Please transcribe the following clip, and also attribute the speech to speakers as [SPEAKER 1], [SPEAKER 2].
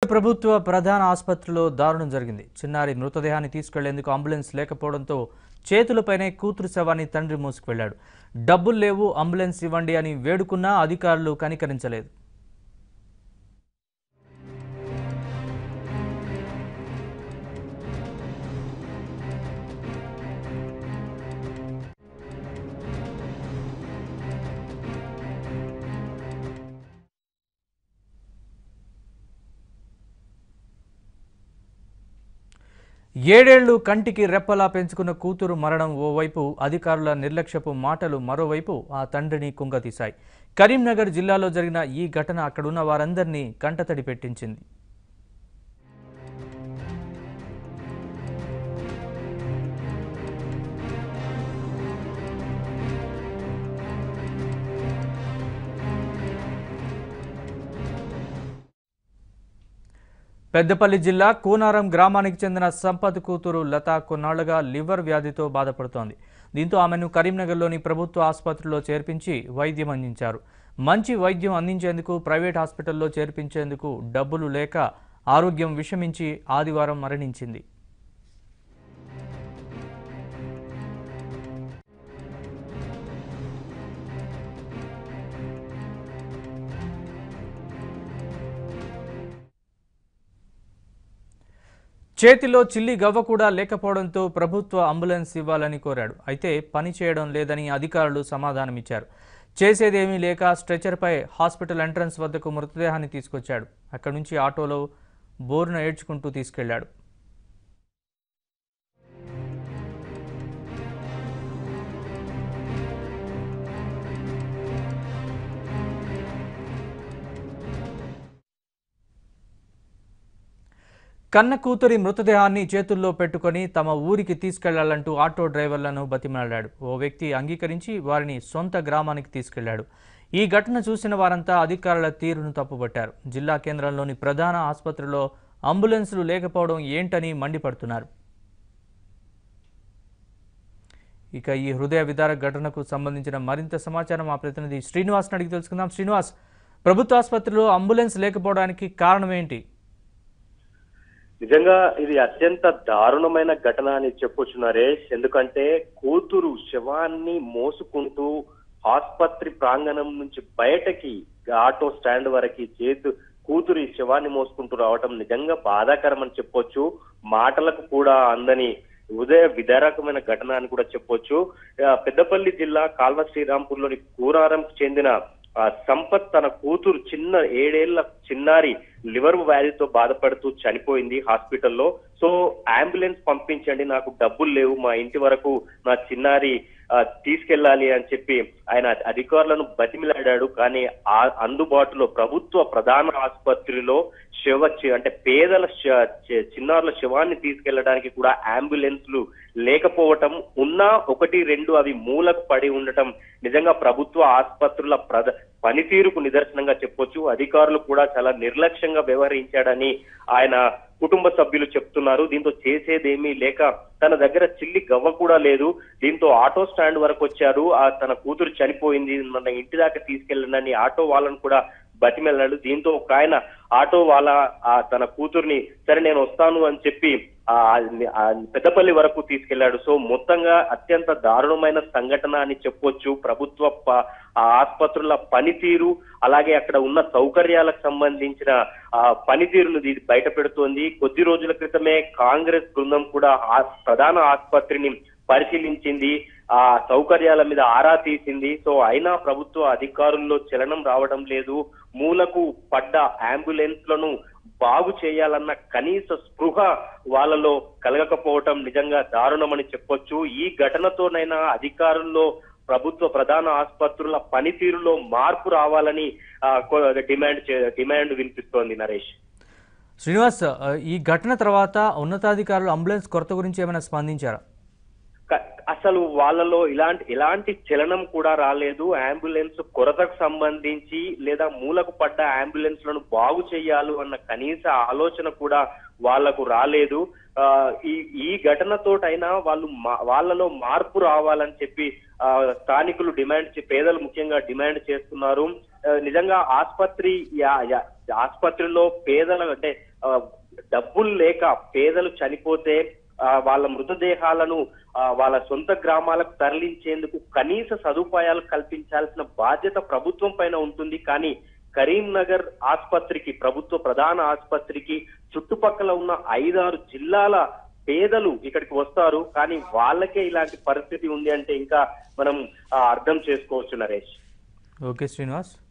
[SPEAKER 1] ప్రభుత్వ ప్రధాన ఆసుపత్రిలో దారుణం జరిగింది చిన్నారి మృతదేహాన్ని తీసుకెళ్లేందుకు అంబులెన్స్ లేకపోవడంతో చేతులపైనే కూతురు శవాన్ని తండ్రి మోసుకువెళ్లాడు డబ్బులు లేవు అంబులెన్స్ ఇవ్వండి అని వేడుకున్నా అధికారులు కనికరించలేదు ఏడేళ్లు కంటికి రెప్పలా పెంచుకున్న కూతురు మరణం ఓవైపు అధికారుల నిర్లక్ష్యపు మాటలు మరోవైపు ఆ తండ్రిని కుంగతీశాయి కరీంనగర్ జిల్లాలో జరిగిన ఈ ఘటన అక్కడున్న వారందరినీ కంటతడి పెట్టించింది పెద్దపల్లి జిల్లా కూనారం గ్రామానికి చెందిన సంపత్ కూతురు లత కొన్నాళ్లుగా లివర్ వ్యాధితో బాధపడుతోంది దీంతో ఆమెను కరీంనగర్లోని ప్రభుత్వ ఆసుపత్రిలో చేర్పించి వైద్యం అందించారు మంచి వైద్యం అందించేందుకు ప్రైవేట్ హాస్పిటల్లో చేర్పించేందుకు డబ్బులు లేక ఆరోగ్యం విషమించి ఆదివారం మరణించింది చేతిలో చిల్లి గవ్వ కూడా లేకపోవడంతో ప్రభుత్వ అంబులెన్స్ ఇవ్వాలని కోరాడు అయితే పని చేయడం లేదని అధికారులు సమాధానమిచ్చారు చేసేదేమీ లేక స్ట్రెచర్పై హాస్పిటల్ ఎంట్రన్స్ వద్దకు మృతదేహాన్ని తీసుకొచ్చాడు అక్కడి నుంచి ఆటోలో బోరున ఏడ్చుకుంటూ తీసుకెళ్లాడు కన్న కూతురి మృతదేహాన్ని చేతుల్లో పెట్టుకొని తమ ఊరికి తీసుకెళ్లాలంటూ ఆటో డ్రైవర్లను బతిమాలాడు ఓ వ్యక్తి అంగీకరించి వారిని సొంత గ్రామానికి తీసుకెళ్లాడు ఈ ఘటన చూసిన వారంతా అధికారుల తీరును తప్పుపట్టారు జిల్లా కేంద్రంలోని ప్రధాన ఆసుపత్రిలో అంబులెన్సులు లేకపోవడం ఏంటని మండిపడుతున్నారు ఇక ఈ హృదయ విదార ఘటనకు సంబంధించిన మరింత సమాచారం మా ప్రతినిధి శ్రీనివాస్ని అడిగి తెలుసుకుందాం శ్రీనివాస్ ప్రభుత్వ ఆసుపత్రిలో అంబులెన్స్ లేకపోవడానికి కారణం ఏంటి
[SPEAKER 2] నిజంగా ఇది అత్యంత దారుణమైన ఘటన అని చెప్పొచ్చు నరేష్ ఎందుకంటే కూతురు శవాన్ని మోసుకుంటూ ఆసుపత్రి ప్రాంగణం నుంచి బయటకి ఆటో స్టాండ్ వరకు చేతు కూతురి శవాన్ని మోసుకుంటూ రావటం నిజంగా బాధాకరం అని చెప్పొచ్చు మాటలకు కూడా అందని ఉదయ విదారకమైన ఘటన అని కూడా చెప్పొచ్చు ఆ, పెద్దపల్లి జిల్లా కాల్వ శ్రీరాంపూర్లోని కూరారంకు చెందిన ఆ సంపత్ తన కూతురు చిన్న ఏడేళ్ల చిన్నారి లివర్ వ్యాధితో బాధపడుతూ చనిపోయింది హాస్పిటల్లో సో అంబులెన్స్ పంపించండి నాకు డబ్బులు లేవు మా ఇంటి వరకు నా చిన్నారి ఆ, తీసుకెళ్లాలి అని చెప్పి ఆయన అధికారులను బతిమిలాడాడు కానీ ఆ అందుబాటులో ప్రభుత్వ ప్రధాన ఆసుపత్రిలో శవ చి- అంటే పేదల శ- చి- చిన్నారుల శవాన్ని తీసుకెళ్లడానికి కూడా అంబులెన్స్లు లేకపోవటం ఉన్నా ఒకటి రెండు అవి మూలకు పడి ఉండటం నిజంగా ప్రభుత్వ ఆసుపత్రుల ప్రద పనితీరుకు నిదర్శనంగా చెప్పొచ్చు అధికారులు కూడా చాలా నిర్లక్ష్యంగా వ్యవహరించాడని ఆయన కుటుంబ సభ్యులు చెప్తున్నారు దీంతో చేసేదేమీ లేక తన దగ్గర చిల్లి గవ్వ కూడా లేదు దీంతో ఆటో స్టాండ్ వరకు వచ్చారు ఆ తన కూతురు చనిపోయింది మన ఇంటి దాకా తీసుకెళ్ళండి ఆటో వాళ్ళను కూడా బతిమెళ్ళాడు దీంతో ఒక ఆయన ఆటో వాళ్ళ ఆ తన కూతుర్ని సరే నేను వస్తాను అని చెప్పి ఆ ఆ పెద్దపల్లి వరకు తీసుకెళ్లాడు సో మొత్తంగా అత్యంత దారుణమైన సంఘటన అని చెప్పొచ్చు ప్రభుత్వ ప- ఆ ఆసుపత్రుల పనితీరు అలాగే అక్కడ ఉన్న సౌకర్యాలకు సంబంధించిన ఆ పనితీరును ఇది బయట పెడుతోంది కొద్ది రోజుల క్రితమే కాంగ్రెస్ బృందం కూడా ఆ ప్రధాన ఆసుపత్రిని పరిశీలించింది ఆ సౌకర్యాల మీద ఆరా తీసింది సో అయినా ప్రభుత్వ అధికారుల్లో చలనం రావడం లేదు మూలకు పడ్డ అంబులెన్స్లను బాగు చేయాలన్న కనీస స్పృహ వాళ్ళలో కలగకపోవటం నిజంగా దారుణమని చెప్పొచ్చు ఈ ఘటనతోనైనా అధికారుల్లో ప్రభుత్వ ప్రధాన ఆసుపత్రుల పనితీరులో మార్పు రావాలని ఆ, కొ- డిమాండ్ చే- డిమాండ్ వినిపిస్తోంది నరేష్
[SPEAKER 1] శ్రీనివాస్ ఆ, ఈ ఘటన తర్వాత ఉన్నతాధికారులు అంబులెన్స్ కొరత గురించి ఏమైనా స్పందించారా
[SPEAKER 2] క- అసలు వాళ్ళలో ఇలాంటి ఎలాంటి చలనం కూడా రాలేదు అంబులెన్స్ కొరతకు సంబంధించి లేదా మూలకు పడ్డ అంబులెన్స్ లను బాగు చేయాలి అన్న కనీస ఆలోచన కూడా వాళ్లకు రాలేదు ఆ, ఈ ఈ ఘటనతోటైనా వాళ్ళు మా- వాళ్ళలో మార్పు రావాలని చెప్పి ఆ, స్థానికులు డిమాండ్ చే- పేదలు ముఖ్యంగా డిమాండ్ చేస్తున్నారు ఆ, నిజంగా ఆసుపత్రి యా- యా- ఆసుపత్రిలో పేదల అంటే ఆ, డబ్బులు లేక పేదలు చనిపోతే ఆ, వాళ్ళ మృతదేహాలను ఆ, వాళ్ళ సొంత గ్రామాలకు తరలించేందుకు కనీస సదుపాయాలు కల్పించాల్సిన బాధ్యత ప్రభుత్వం పైన ఉంటుంది కానీ కరీంనగర్ ఆసుపత్రికి ప్రభుత్వ ప్రధాన ఆసుపత్రికి చుట్టుపక్కల ఉన్న ఐదారు జిల్లాల పేదలు ఇక్కడికి వస్తారు కానీ వాళ్ళకే ఇలాంటి పరిస్థితి ఉంది అంటే ఇంకా మనం ఆ, అర్థం చేసుకోవచ్చు నరేష్
[SPEAKER 1] ఓకే శ్రీనివాస్